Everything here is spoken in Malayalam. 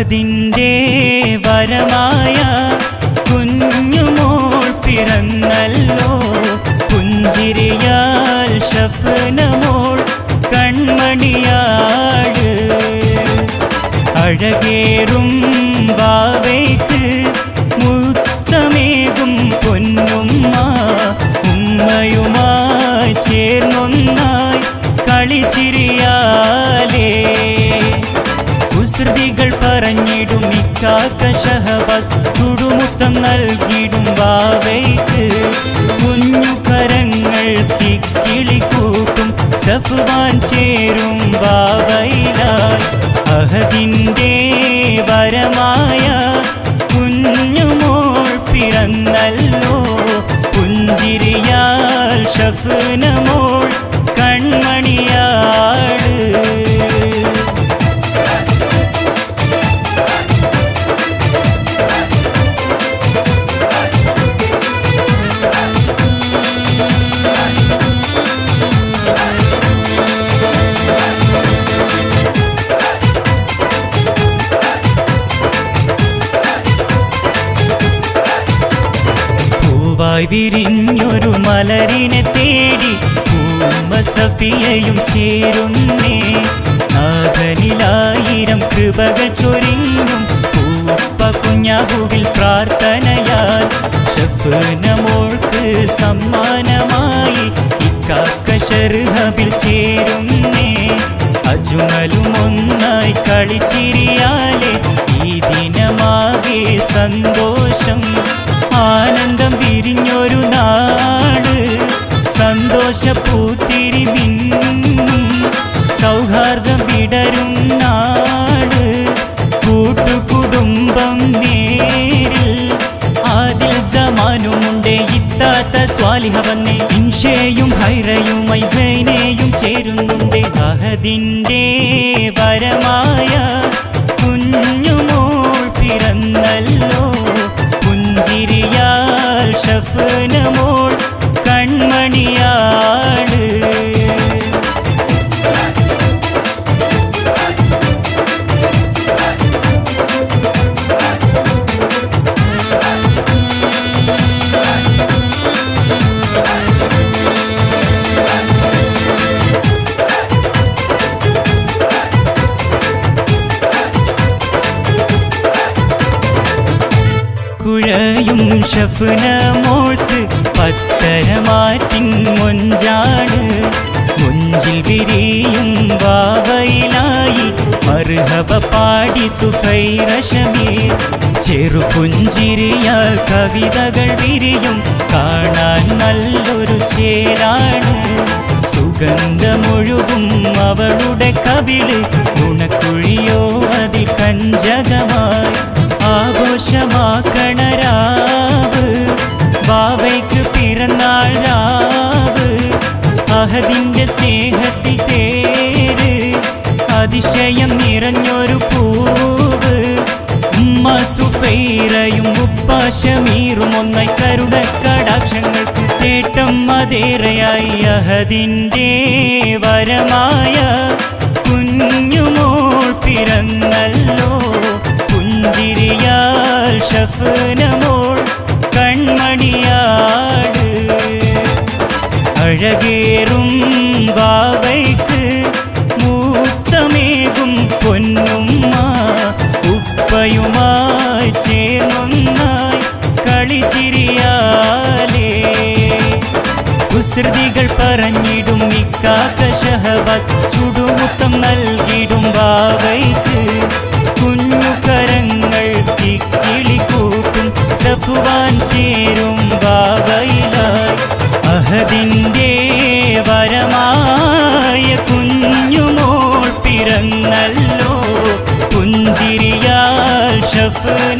അഹദിൻ്റെ വരമായ കുഞ്ഞുമോൾ പിറന്നല്ലോ പുഞ്ചിരിയാൽ ഷഫ്നമോൾ കൺമണിയാട് അഴകേറും ബാവയ്ക്ക് മുത്തമേകും പൊന്നുമ്മ ഉമ്മയുമായി ചേർന്നൊന്നായി കളിച്ചിരിയാലേ കുസൃതികൾ പറഞ്ഞിടും ഇക്കാക്ക ഷഹബാസ് ചുടുമുത്തം നൽകിയിടും ബാവയ്ക്ക് കുഞ്ഞു കരങ്ങൾ കിക്കിളിക്കൂട്ടും സഫുവാൻ ചേരും ബാവയിലാൽ അഹദിൻ്റെ വരമായ കുഞ്ഞുമോൾ പിറന്നല്ലോ പുഞ്ചിരിയാൽ ഷഫ്നമോൾ കൺമണിയാട് പൂവായി വിരിഞ്ഞൊരു മലരിനെ തേടി പൂമ സഫിയയും ചേരുന്നേ നാഥനിലായിരം കൃപകൾ ചൊരിഞ്ഞും പൂപ്പ കുഞ്ഞാവുവിൽ പ്രാർത്ഥനയാൽ ഷഫ്നമോൾക്ക് സമ്മാനമായി ഇക്കാക്ക ഷർഹബിൽ ചേരുന്നേ അജുമലും ഒന്നായി കളിച്ചിരിയാലേ ഈ ദിനമാകെ സന്തോഷം ആനന്ദം വിരിഞ്ഞൊരു നാട് സന്തോഷ പൂത്തിരി മിന്നും സൗഹാർദ്ദം വിടരും നാട് കൂട്ടുകുടുംബം നേരിൽ ആദിൽ സമാനുമുണ്ടേ ഇത്താത്ത സ്വാലിഹ വന്നേ ഇൻഷയും ഹൈറയുമായി സൈനയും ചേരുന്നുണ്ടേ അഹദിൻ്റെ വരമായ കുഞ്ഞുമോൾ പിറന്നല്ലോ പുഞ്ചിരിയാൽ ഷഫ്നമോൾ കൺമണിയാട് കുഴയും ഷഫ്ന മോൾക്ക് പത്തരമാറ്റിൻ മൊഞ്ചാണ് മുഞ്ചിൽ വിരിയും വാവയിലായി മർഹബ പാടി സുഫൈറഷമീർ ചെറുപുഞ്ചിരിയാൽ കവിതകൾ വിരിയും കാണാൻ നല്ലൊരു ചേരാണ് സുഗന്ധമൊഴുകും അവളുടെ കവിള് ഗുണക്കുഴിയോ അതിൽ കഞ്ചകമായി ആഘോഷമാക്കണരാവ് ബാവയ്ക്ക് പിറന്നാൾ രാവ് അഹദിന്റെ സ്നേഹത്തിൽ തേര് അതിശയം നിറഞ്ഞൊരു പൂവ് ഉമ്മ സുഫൈറയും ഉപ്പാശമീറും ഒന്നായി കരുണ കടാക്ഷങ്ങൾക്ക് തേട്ടം അതേറെയായി അഹദിന്റെ വരമായ കുഞ്ഞുമോൾ പിറന്നല്ലോ പുഞ്ചിരിയാൽ ഷഫ്നമോൾ കൺമണിയാട് അഴകേറും വാവയ്ക്ക് മൂത്തമേകും പൊന്നുമ്മ ഉപ്പയുമായി ചേർന്നൊന്നായി കളിച്ചിരിയാലേ കുസൃതികൾ പറഞ്ഞിടും ഇക്കാക്ക ഷഹബാസ് ചുടുമുത്തം നൽകിടും ബാവയ്ക്ക് കുഞ്ഞു കരങ്ങൾ കിക്കിളിക്കൂട്ടും സഫുവാൻ ചേരും ബാവയിലായി അഹദിൻ്റെ വരമായ കുഞ്ഞുമോൾ പിറന്നല്ലോ പുഞ്ചിരിയാൽ ഷഫ്ന